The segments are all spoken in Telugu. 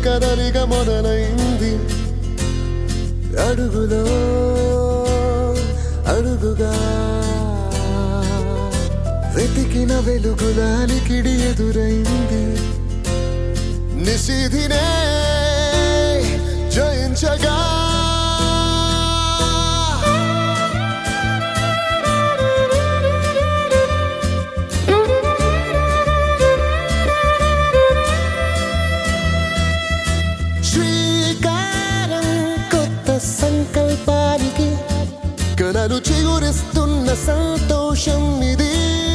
కదలిక మొదలైంది అడుగులో అడుగుగా వెతికిన వెలుగులాలికిడి ఎదురైంది నిశిధినే జయించగా శ్రీకారం కొత్త సంకల్పానికి కలలు చిగురిస్తున్న సంతోషం ఇది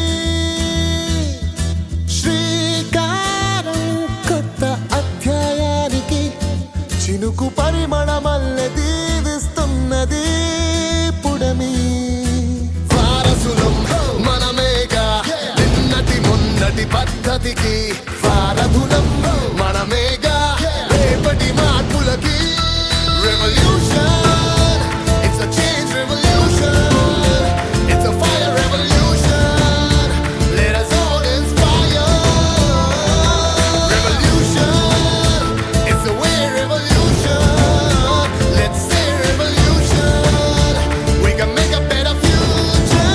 శ్రీకారం కొత్త అధ్యాయానికి చినుకు పరిమళమల్లె దీవిస్తున్నది పుడమి వారసులం మనమేగా నిన్నటి మొన్నటి పద్ధతికి వారధులం మనమేగా రేపటి మార్పులకి revolution it's a change revolution it's a fire revolution let us all inspire revolution it's the way revolution let's say revolution we can make a better future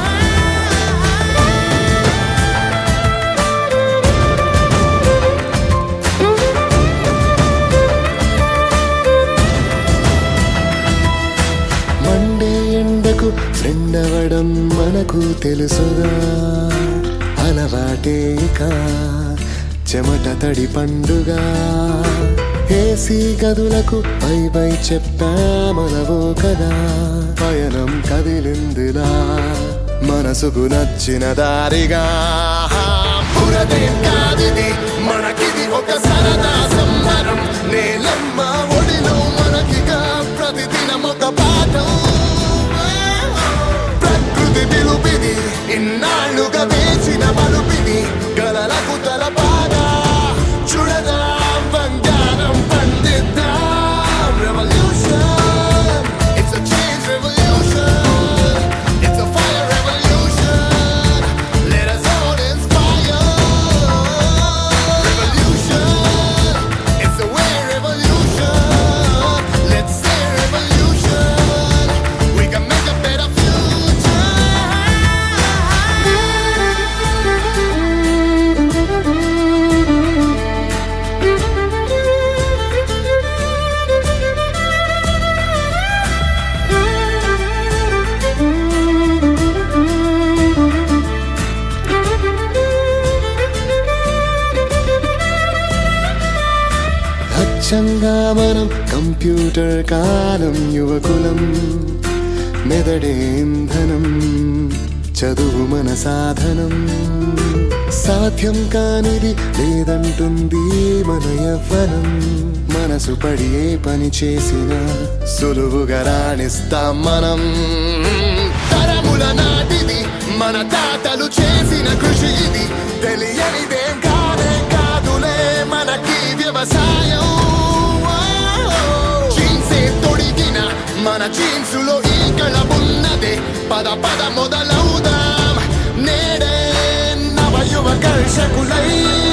మండే ఎండకు ఫ్రెండ్ అవ్వడం మనకు తెలుసుగా అలవాటే ఇక చెమట తడి పండుగ ఏసీ గదులకు బై బై చెప్పామనవో కదా పయనం కదిలిందిలా మనసుకు నచ్చిన దారిగా పురదేం కాదిది మనకిది ఒక సరదా సంబరం నేలమ్మ ఒడిలో మనకిగా ప్రతిదినం ఒక పాఠం ప్రకృతి పిలుపిది ఇన్నాళ్ళుగా వేసిన మలుపిది గలలకు తల బాగా చూడదాం బంగారం పండిద్దాం revolution it's a change revolution it's a fire revolution let us all inspire revolution it's the way revolution let's say revolution we can make a better అచ్చంగా మనం కంప్యూటర్ కాలం యువకులం మెదడే ఇంధనం చదువు మన సాధనం సాధ్యం కానిది లేదంటుంది మన యవ్వనం మనసు పడి ఏ పని చేసినా సులువుగా రాణిస్తాం మనం తరముల నాటిది మన తాతలు చేసిన కృషి ఇది తెలియనిదేం కాదే కాదులే మనకి వ్యవసాయం జీన్సే తొడిగిన మన జీన్సులో ఈ కళమున్నదే పద పద మొదలవుదాం నేడే నవ యువ కర్షకులై